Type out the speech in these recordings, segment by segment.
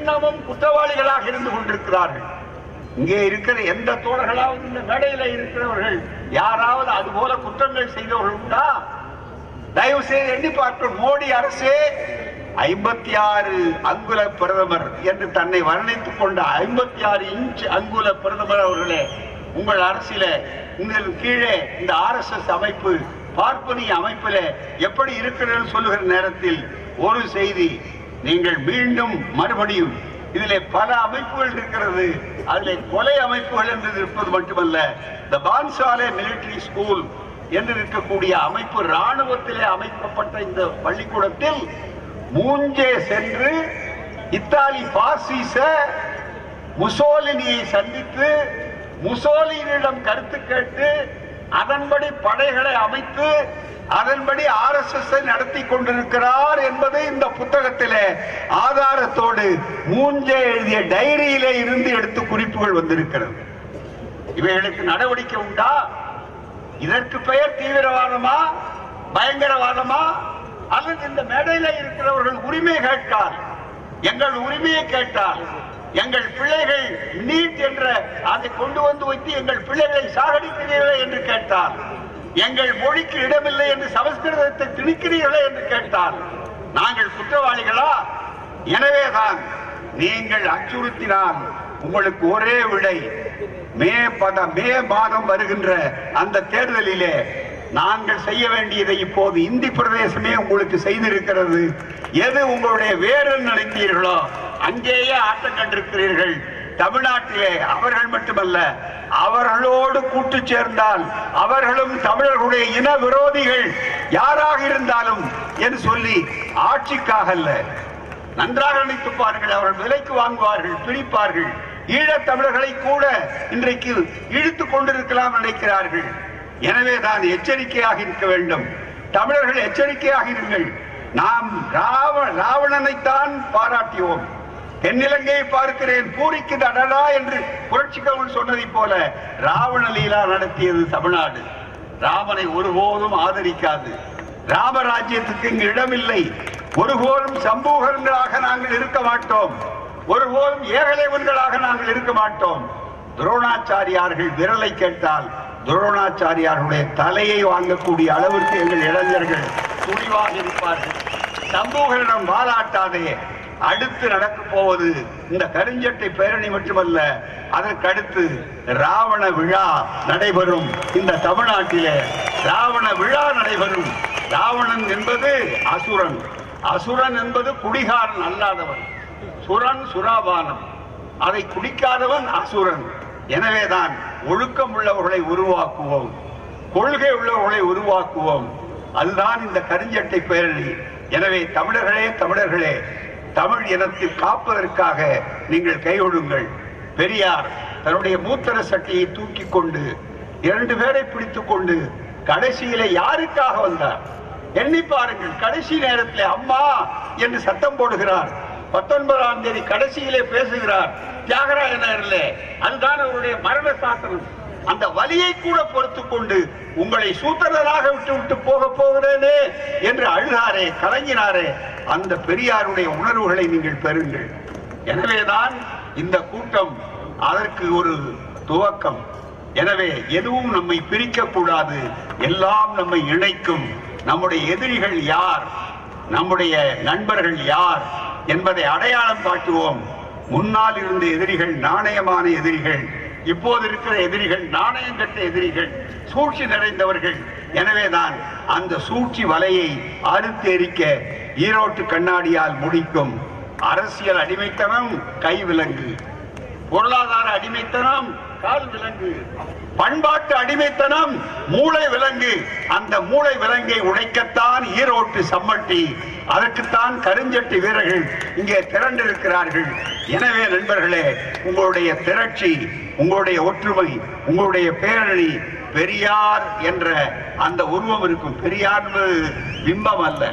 இன்னமும் குற்றவாளிகளாக இருந்து கொண்டிருக்கிறார்கள் இங்கே இருக்கிற எந்த தோழர்களாவது இந்த மேடையில இருக்கிறவர்கள் யாராவது அது போல குற்றங்கள் செய்தவர்கள் உண்டா தயவு செய்து எண்ணி பார்க்கணும் மோடி அரசே ஐம்பத்தி ஆறு அங்குல பிரதமர் என்று தன்னை வர்ணித்துக் கொண்ட ஐம்பத்தி ஆறு இன்ச் அங்குல பிரதமர் அவர்களே உங்கள் அரசில உங்கள் கீழே இந்த ஆர்எஸ்எஸ் அமைப்பு பார்ப்பனி அமைப்பில எப்படி இருக்கிறது சொல்லுகிற நேரத்தில் ஒரு செய்தி நீங்கள் மீண்டும் மறுபடியும் இதிலே பல அமைப்புகள் இருக்கிறது அதிலே கொலை அமைப்புகள் என்று இருப்பது மட்டுமல்ல இந்த பான்சாலே மிலிட்டரி ஸ்கூல் என்று இருக்கக்கூடிய அமைப்பு ராணுவத்திலே அமைக்கப்பட்ட இந்த பள்ளிக்கூடத்தில் மூஞ்சே சென்று இத்தாலி பாசிச முசோலினியை சந்தித்து முசோலினியிடம் கருத்து கேட்டு அதன்படி படைகளை அமைத்து அதன்படி ஆர் எஸ் எஸ் நடத்தி கொண்டிருக்கிறார் என்பது இந்த புத்தகத்திலே ஆதாரத்தோடு மூஞ்சே எழுதிய டைரியிலே இருந்து எடுத்து குறிப்புகள் வந்திருக்கிறது இவைகளுக்கு நடவடிக்கை உண்டா இதற்கு பெயர் தீவிரவாதமா பயங்கரவாதமா அல்லது இந்த மேடையில இருக்கிறவர்கள் உரிமை கேட்டால் எங்கள் உரிமையை கேட்டால் எங்கள் பிள்ளைகள் நீட் என்ற அதை கொண்டு வந்து வைத்து எங்கள் பிள்ளைகளை சாகடிக்கிறீர்களே என்று கேட்டால் எங்கள் மொழிக்கு இடமில்லை என்று சமஸ்கிருதத்தை திணிக்கிறீர்களே என்று கேட்டால் நாங்கள் குற்றவாளிகளா எனவேதான் நீங்கள் அச்சுறுத்தினால் உங்களுக்கு ஒரே விடை மே பத மே மாதம் வருகின்ற அந்த தேர்தலிலே நாங்கள் செய்ய வேண்டியதை இப்போது இந்தி பிரதேசமே உங்களுக்கு செய்திருக்கிறது எது உங்களுடைய வேறு நினைத்தீர்களோ அங்கேயே ஆட்டம் கண்டிருக்கிறீர்கள் தமிழ்நாட்டிலே அவர்கள் மட்டுமல்ல அவர்களோடு கூட்டு சேர்ந்தால் அவர்களும் தமிழர்களுடைய இன விரோதிகள் யாராக இருந்தாலும் என்று சொல்லி ஆட்சிக்காக அல்ல நன்றாக நினைத்து பாருங்கள் அவர்கள் விலைக்கு வாங்குவார்கள் பிரிப்பார்கள் ஈழத் தமிழர்களை கூட இன்றைக்கு இழுத்துக் கொண்டிருக்கலாம் நினைக்கிறார்கள் எனவே தான் எச்சரிக்கையாக இருக்க வேண்டும் தமிழர்கள் எச்சரிக்கையாக இருங்கள் நாம் ராவ ராவணனைத்தான் பாராட்டியோம் தென்னிலங்கையை பார்க்கிறேன் பூரிக்கு அடடா என்று புரட்சிக்கவன் சொன்னதைப் போல ராவண லீலா நடத்தியது தமிழ்நாடு ராமனை ஒருபோதும் ஆதரிக்காது ராமராஜ்யத்துக்கு இங்கு இடமில்லை ஒருபோதும் சம்பூகர்களாக நாங்கள் இருக்க மாட்டோம் ஒருபோதும் ஏகலைவன்களாக நாங்கள் இருக்க மாட்டோம் துரோணாச்சாரியார்கள் விரலை கேட்டால் துரோணாச்சாரியாருடைய தலையை வாங்கக்கூடிய அளவிற்கு எங்கள் இளைஞர்கள் துணிவாக இருப்பார்கள் சம்பூகரிடம் வாலாட்டாதே அடுத்து நடக்க போவது இந்த கருஞ்சட்டை பேரணி மட்டுமல்ல அதற்கு அடுத்து ராவண விழா நடைபெறும் இந்த தமிழ்நாட்டிலே ராவண விழா நடைபெறும் ராவணன் என்பது அசுரன் அசுரன் என்பது குடிகாரன் அல்லாதவன் சுரன் சுராபானம் அதை குடிக்காதவன் அசுரன் எனவேதான் ஒழுக்கம் உள்ளவர்களை உருவாக்குவோம் கொள்கை உள்ளவர்களை உருவாக்குவோம் அதுதான் இந்த கருஞ்சட்டை பேரணி எனவே தமிழர்களே தமிழர்களே தமிழ் இனத்தை காப்பதற்காக நீங்கள் கையொழுங்கள் பெரியார் தன்னுடைய மூத்தர சட்டையை தூக்கி கொண்டு இரண்டு பேரை பிடித்துக் கொண்டு கடைசியிலே யாருக்காக வந்தார் எண்ணி பாருங்கள் கடைசி நேரத்தில் அம்மா என்று சத்தம் போடுகிறார் பத்தொன்பதாம் தேதி கடைசியிலே பேசுகிறார் தியாகராய நகரிலே அதுதான் அவருடைய மரண சாசனம் அந்த வலியை கூட பொறுத்துக் கொண்டு உங்களை சூத்திரராக விட்டு விட்டு போக போகிறேனே என்று அழுதாரே கலங்கினாரே அந்த பெரியாருடைய உணர்வுகளை நீங்கள் பெறுங்கள் எனவேதான் இந்த கூட்டம் அதற்கு ஒரு துவக்கம் எனவே எதுவும் நம்மை பிரிக்க கூடாது எல்லாம் நம்மை இணைக்கும் நம்முடைய எதிரிகள் யார் நம்முடைய நண்பர்கள் யார் என்பதை அடையாளம் காட்டுவோம் முன்னால் இருந்த எதிரிகள் நாணயமான எதிரிகள் இப்போது இருக்கிற எதிரிகள் நாணயம் கட்ட எதிரிகள் சூழ்ச்சி நிறைந்தவர்கள் எனவேதான் அந்த சூழ்ச்சி வலையை அறுத்து எரிக்க ஈரோட்டு கண்ணாடியால் முடிக்கும் அரசியல் அடிமைத்தனம் கை விலங்கு பொருளாதார அடிமைத்தனம் கால் விலங்கு பண்பாட்டு அடிமைத்தனம் மூளை விலங்கு அந்த மூளை விலங்கை உடைக்கத்தான் ஈரோட்டு சம்மட்டி அதற்குத்தான் கருஞ்சட்டி வீரர்கள் இங்கே திரண்டிருக்கிறார்கள் எனவே நண்பர்களே உங்களுடைய திரட்சி உங்களுடைய ஒற்றுமை உங்களுடைய பேரணி பெரியார் என்ற அந்த உருவம் இருக்கும் பெரியார் என்பது பிம்பம் அல்ல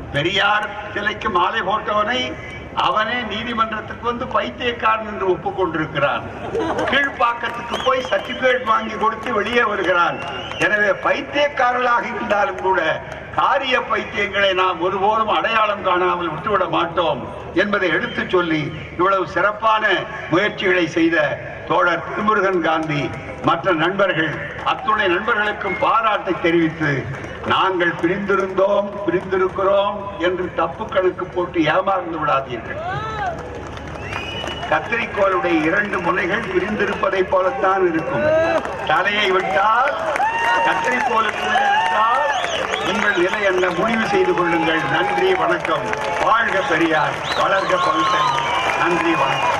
பெரியார் சிலைக்கு மாலை போட்டவனை அவனே நீதிமன்றத்துக்கு வந்து பைத்தியக்காரன் என்று ஒப்புக்கொண்டிருக்கிறான் கீழ்ப்பாக்கத்துக்கு போய் சர்டிபிகேட் வாங்கி கொடுத்து வெளியே வருகிறான் எனவே பைத்தியக்காரர்களாக இருந்தாலும் கூட காரிய பைத்தியங்களை நாம் ஒருபோதும் அடையாளம் காணாமல் விட்டுவிட மாட்டோம் என்பதை எடுத்துச் சொல்லி இவ்வளவு சிறப்பான முயற்சிகளை செய்த தோழர் திருமுருகன் காந்தி மற்ற நண்பர்கள் அத்துணை நண்பர்களுக்கும் பாராட்டை தெரிவித்து நாங்கள் பிரிந்திருந்தோம் பிரிந்திருக்கிறோம் என்று தப்பு கணக்கு போட்டு ஏமாந்து விடாதீர்கள் கத்திரிக்கோளுடைய இரண்டு முனைகள் பிரிந்திருப்பதை போலத்தான் இருக்கும் தலையை விட்டால் கத்திரிக்கோளுக்கு விட்டால் உங்கள் நிலை என்ன முடிவு செய்து கொள்ளுங்கள் நன்றி வணக்கம் வாழ்க பெரியார் வளர்க பகுத்தறிவு நன்றி வணக்கம்